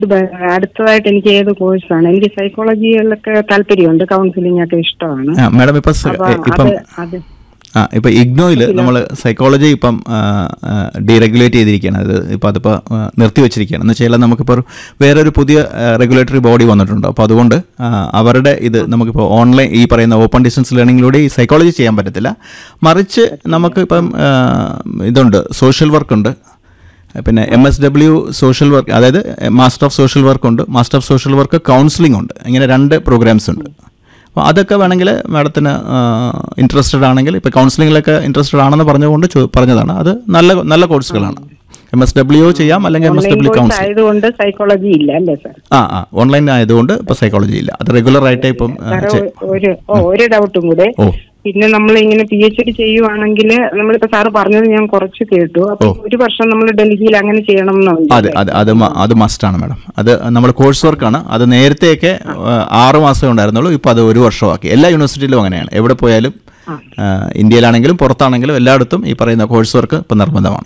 ഇത് ബ- അടുത്തതായിട്ട് എനിക്ക് ഏത് കോഴ്സാണ് എനിക്ക് സൈക്കോളജിയിലൊക്കെ താല്പര്യമുണ്ട് കൗൺസിലിംഗ് ഒക്കെ ഇഷ്ടമാണ് ആ മാഡം ഇപ്പം സ- അപ്പൊ ഇപ്പം അത് അത് ആ ഇപ്പം ഇഗ്നോയിൽ നമ്മൾ സൈക്കോളജി ഇപ്പം ഡീറെഗുലേറ്റ് ചെയ്തിരിക്കുകയാണ് അത് ഇപ്പം അതിപ്പോൾ നിർത്തി വെച്ചിരിക്കുകയാണ് എന്ന് വെച്ചാൽ നമുക്കിപ്പോൾ ഒരു വേറൊരു പുതിയ റെഗുലേറ്ററി ബോഡി വന്നിട്ടുണ്ട് അപ്പോൾ അതുകൊണ്ട് ആ, അവരുടെ ഇത് നമുക്കിപ്പോൾ ഓൺലൈൻ ഈ പറയുന്ന ഓപ്പൺ ഡിസ്റ്റൻസ് ലേണിങ്ങിലൂടെ ഈ സൈക്കോളജി ചെയ്യാൻ പറ്റത്തില്ല മറിച്ച് നമുക്ക് ഇപ്പം ആ, ഇതുണ്ട് സോഷ്യൽ വർക്ക് ഉണ്ട് പിന്നെ M S W social work അതായത് മാസ്റ്റർ ഓഫ് സോഷ്യൽ വർക്ക് ഉണ്ട് master of social work counselling ഉണ്ട് ഇങ്ങനെ രണ്ട് പ്രോഗ്രാംസ് ഉണ്ട് അപ്പോൾ അതൊക്കെ വേണമെങ്കിൽ മാഡത്തിന് ഇൻട്രസ്റ്റഡ് ആണെങ്കിൽ ഇപ്പോൾ കൗൺസിലിങ്ങിലൊക്കെ ഇൻട്രസ്റ്റഡ് ആണെന്ന് പറഞ്ഞുകൊണ്ട് ചോ- പറഞ്ഞതാണ് അത് നല്ല നല്ല കോഴ്സുകളാണ് എം എസ് ഡബ്ല്യു ചെയ്യാം അല്ലെങ്കിൽ M S online W course counselling ആയതുകൊണ്ട് സൈക്കോളജി ഇല്ല അല്ലേ സാർ ആ ആ ഓൺലൈൻ ആയതുകൊണ്ട് ഇപ്പോൾ സൈക്കോളജി ഇല്ല അത് റെഗുലർ ആയിട്ട് ഇപ്പം ആ, സാറ് ചെ- ഒരു ഓ, ഒരു ഡൗട്ടും കൂടെ ഓ പിന്നെ നമ്മൾ ഇങ്ങനെ പി എച്ച് ഡി ചെയ്യുവാണെങ്കിൽ നമ്മളിപ്പോ സാറ് പറഞ്ഞത് ഞാൻ കുറച്ച് കേട്ടു അപ്പൊ ഒരു വർഷം നമ്മൾ ഡൽഹിയിൽ അങ്ങനെ ചെയ്യണം എന്നുണ്ട് അതെ അത് അത് മ- അത് മസ്റ്റാണ് മാഡം അത് നമ്മുടെ കോഴ്സ് വർക്കാണ് അത് നേരത്തെയൊക്കെ ആ, ആറ് മാസമേ ഉണ്ടായിരുന്നുള്ളൂ ഇപ്പോൾ അത് ഒരു വർഷമാക്കി എല്ലാ യൂണിവേഴ്സിറ്റിയിലും അങ്ങനെയാണ് എവിടെ പോയാലും ആ, ഇന്ത്യയിലാണെങ്കിലും പുറത്താണെങ്കിലും എല്ലായിടത്തും ഈ പറയുന്ന കോഴ്സ് വർക്ക് ഇപ്പം നിർബന്ധമാണ്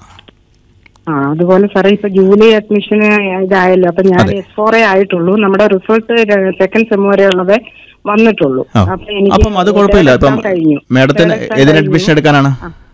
ആ അതുപോലെ സാറേ ഇപ്പൊ ജൂലൈ അഡ്മിഷന് ഇതായല്ലോ അപ്പൊ ഞാൻ എസ് ഫോർ എ ആയിട്ടുള്ളൂ നമ്മുടെ റിസൾട്ട് സെക്കൻഡ് സെം വരെ ഉള്ളത് വന്നിട്ടുള്ളൂ ആ. അപ്പൊ എനിക്ക് അപ്പം അത് കുഴപ്പമില്ല third ഇപ്പം exam കഴിഞ്ഞു മാഡത്തിന് Third exam ഏതിന് കഴിഞ്ഞു. അഡ്മിഷൻ എടുക്കാനാണ്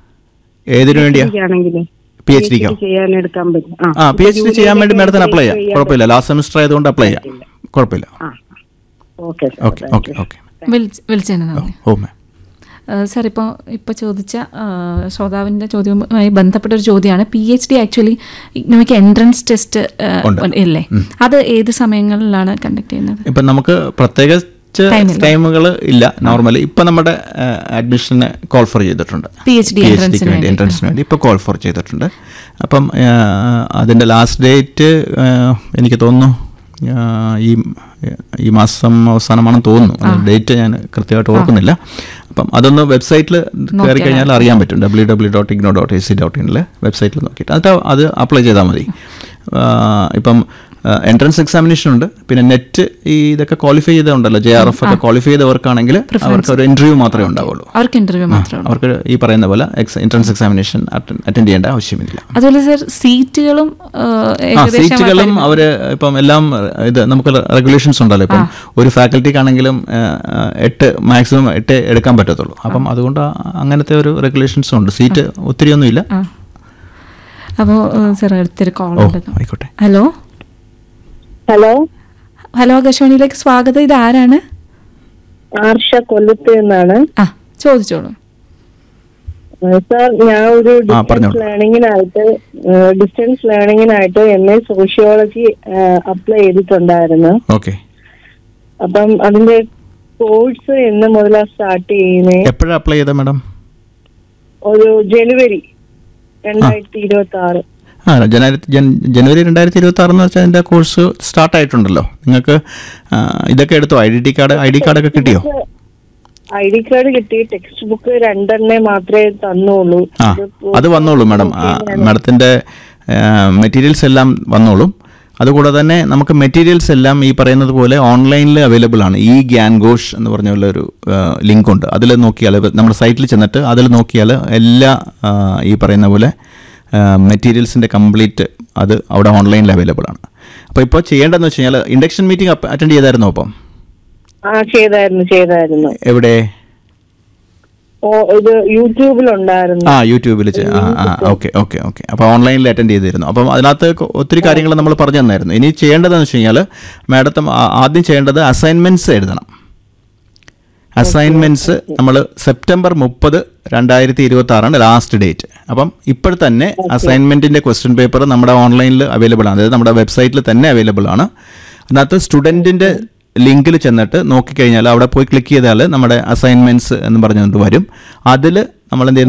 ഏതിനു വേണ്ടിയാ ആണെങ്കിലേ പി എച്ച് ഡിക്കോ ചെയ്യാൻ എടുക്കാൻ പറ്റും ആ പി എച്ച് ഡി ചെയ്യാൻ വേണ്ടി മാഡത്തിന് അപ്ലൈ ചെയ്യാം ചെയ്യാൻ കുഴപ്പമില്ല ലാസ്റ്റ് സെമിസ്റ്റർ ആയതുകൊണ്ട് അപ്ലൈ ചെയ്യാം കുഴപ്പമില്ല ആ ഓക്കെ ഓക്കെ ഓക്കെ ഓക്കെ വിളിച്ച് വിളിച്ചതിന് നന്ദി ഓ മാം സാർ ഇപ്പോൾ ഇപ്പോൾ ചോദിച്ച ആ, ശ്രോതാവിൻ്റെ ചോദ്യവുമായി ബന്ധപ്പെട്ട ഒരു ചോദ്യമാണ് പി എച്ച് ഡി ആക്ച്വലി ഇഗ്നോയ്ക്ക് എൻട്രൻസ് ടെസ്റ്റ് ഉണ്ട്. ഇല്ലേ അത് ഏത് സമയങ്ങളിലാണ് കണ്ടക്ട് ചെയ്യുന്നത് ഇപ്പം നമുക്ക് പ്രത്യേകിച്ച് Time ഇല്ല. ടൈമുകൾ ഇല്ല നോർമലി ഇപ്പം നമ്മുടെ അഡ്മിഷന് കോൾ ഫോർ ചെയ്തിട്ടുണ്ട് PhD PhD ക്ക് entrance ന് വേണ്ടി വേണ്ടി. എൻട്രൻസിന് വേണ്ടി ഇപ്പോൾ കോൾ ഫോർ ചെയ്തിട്ടുണ്ട് അപ്പം ആ, അതിൻ്റെ ലാസ്റ്റ് ഡേറ്റ് എനിക്ക് തോന്നുന്നു ആ, ഈ ഈ മാസം അവസാനമാണെന്ന് തോന്നുന്നു ഡേറ്റ് ഞാൻ കൃത്യമായിട്ട് ഓർക്കുന്നില്ല അപ്പം അതൊന്ന് വെബ്സൈറ്റിൽ കയറി കഴിഞ്ഞാൽ അറിയാൻ പറ്റും W W dot IGNOU dot A C dot ഇനിൽ വെബ്സൈറ്റിൽ നോക്കിയിട്ട് അത് അത് അപ്ലൈ ചെയ്താൽ മതി ആ, ഇപ്പം എൻട്രൻസ് എക്സാമിനേഷൻ ഉണ്ട് പിന്നെ നെറ്റ് ഈ ഇതൊക്കെ ക്വാളിഫൈ ചെയ്തുണ്ടല്ലോ ജെ ആർ എഫ് ഒക്കെ ക്വാളിഫൈ ചെയ്തവർക്കാണെങ്കിൽ അവർക്ക് ഒരു ഇന്റർവ്യൂ മാത്രമേ ഉണ്ടാവുള്ളൂ അവർക്ക് ഇന്റർവ്യൂ മാത്രമേ അവർക്ക് ഈ പറയുന്ന പോലെ എൻട്രൻസ് എക്സാമിനേഷൻ അറ്റൻഡ് ചെയ്യേണ്ട ആവശ്യമില്ല അതുപോലെ സാർ സീറ്റുകളും ആ, ആ ഏകദേശം സീറ്റുകളും അവർ ഇപ്പം എല്ലാം ഇത് നമുക്ക് റെഗുലേഷൻസ് ഉണ്ടല്ലോ ഇപ്പം ഒരു ഫാക്കൽറ്റിക്കാണെങ്കിലും എട്ട് മാക്സിമം എട്ട് എടുക്കാൻ പറ്റത്തുള്ളൂ അപ്പം അതുകൊണ്ട് ആ- അങ്ങനത്തെ ഒരു റെഗുലേഷൻസും ഉണ്ട് സീറ്റ് ഒത്തിരിയൊന്നും ഇല്ല ആ അപ്പോൾ സാർ അടുത്തൊരു കോൾ ഓ ഉണ്ട് ആയിക്കോട്ടെ ഹലോ ഹലോ ഹലോ ആകാശവാണിയിലേക്ക് സ്വാഗതം ഇത് ആരാണ് ആർഷ കൊല്ലത്ത് നിന്നാണ് ആ ചോദിച്ചോളൂ സാർ ഞാൻ ഒരു ആ, ഡിസ്റ്റൻസ് പറഞ്ഞോളൂ. ലേണിങ്ങിനായിട്ട് ഡിസ്റ്റൻസ് ലേണിങ്ങിനായിട്ട് എം എ സോഷ്യോളജി അപ്ലൈ ചെയ്തിട്ടുണ്ടായിരുന്നു ഓക്കെ അപ്പം അതിന്റെ കോഴ്സ് എന്ന് മുതലാ സ്റ്റാർട്ട് ചെയ്യുന്നത് എപ്പോഴാണ് അപ്ലൈ ചെയ്തത് മാഡം ഒരു ജനുവരി രണ്ടായിരത്തി ഇരുപത്തി ആറ് ആ ജനുവരി ജൻ- ജനുവരി രണ്ടായിരത്തി ഇരുപത്തി ആറെന്ന് വെച്ചാൽ അതിൻ്റെ കോഴ്സ് സ്റ്റാർട്ട് ആയിട്ടുണ്ടല്ലോ നിങ്ങൾക്ക് ആ, ഇതൊക്കെ എടുത്തോ I D card I D കാർഡൊക്കെ കിട്ടിയോ ഐ ഡി കാർഡ് കിട്ടി ടെക്സ്റ്റ് ബുക്ക് രണ്ടെണ്ണേ മാത്രമേ തന്നുള്ളൂ ആ അത് വന്നോളൂ മാഡം ആ, മാഡത്തിൻ്റെ മെറ്റീരിയൽസ് എല്ലാം വന്നോളും അതുകൂടാതെ തന്നെ നമുക്ക് മെറ്റീരിയൽസ് എല്ലാം ഈ പറയുന്നത് പോലെ ഓൺലൈനിൽ അവൈലബിൾ ആണ് ഈ ഗ്യാൻ ഘോഷ് എന്ന് പറഞ്ഞ പോലെ ഒരു ലിങ്ക് ഉണ്ട് അതിൽ നോക്കിയാൽ നമ്മുടെ സൈറ്റിൽ ചെന്നിട്ട് അതിൽ നോക്കിയാൽ എല്ലാ ആ, ഈ പറയുന്ന പോലെ മെറ്റീരിയൽസിൻ്റെ കംപ്ലീറ്റ് അത് അവിടെ ഓൺലൈനിൽ അവൈലബിൾ ആണ് അപ്പോൾ ഇപ്പോൾ ചെയ്യേണ്ടതെന്ന് വെച്ച് കഴിഞ്ഞാൽ ഇൻഡക്ഷൻ മീറ്റിംഗ് അറ്റൻഡ് ചെയ്തായിരുന്നോ അപ്പം ആ ചെയ്തായിരുന്നു ചെയ്തായിരുന്നു എവിടെ ഓ ഇത് യൂട്യൂബിലുണ്ടായിരുന്നു ആ യൂട്യൂബിൽ ആ ആ ഓക്കെ ഓക്കെ ഓക്കെ അപ്പോൾ ഓൺലൈനിൽ അറ്റൻഡ് ചെയ്തിരുന്നു അപ്പം അതിനകത്ത് കൊ- ഒത്തിരി കാര്യങ്ങൾ നമ്മൾ പറഞ്ഞു തന്നായിരുന്നു ഇനി ചെയ്യേണ്ടതെന്ന് വെച്ച് കഴിഞ്ഞാൽ മാഡത്തെ ആദ്യം ചെയ്യേണ്ടത് അസൈൻമെൻറ്റ്സ് എഴുതണം അസൈൻമെൻറ്റ്സ് നമ്മൾ സെപ്റ്റംബർ മുപ്പത് രണ്ടായിരത്തി ഇരുപത്തി ആറാണ് ലാസ്റ്റ് ഡേറ്റ് അപ്പം ഇപ്പോൾ തന്നെ അസൈൻമെൻറ്റിൻ്റെ ക്വസ്റ്റ്യൻ പേപ്പർ നമ്മുടെ ഓൺലൈനിൽ അവൈലബിൾ ആണ് അതായത് നമ്മുടെ വെബ്സൈറ്റിൽ തന്നെ അവൈലബിൾ ആണ് അതിനകത്ത് സ്റ്റുഡൻറ്റിൻ്റെ ലിങ്കിൽ ചെന്നിട്ട് നോക്കിക്കഴിഞ്ഞാൽ അവിടെ പോയി ക്ലിക്ക് ചെയ്താൽ നമ്മുടെ അസൈൻമെൻറ്റ്സ് എന്ന് പറഞ്ഞുകൊണ്ട് വരും അതിൽ നമ്മൾ എന്ത് ചെയ്യുന്നു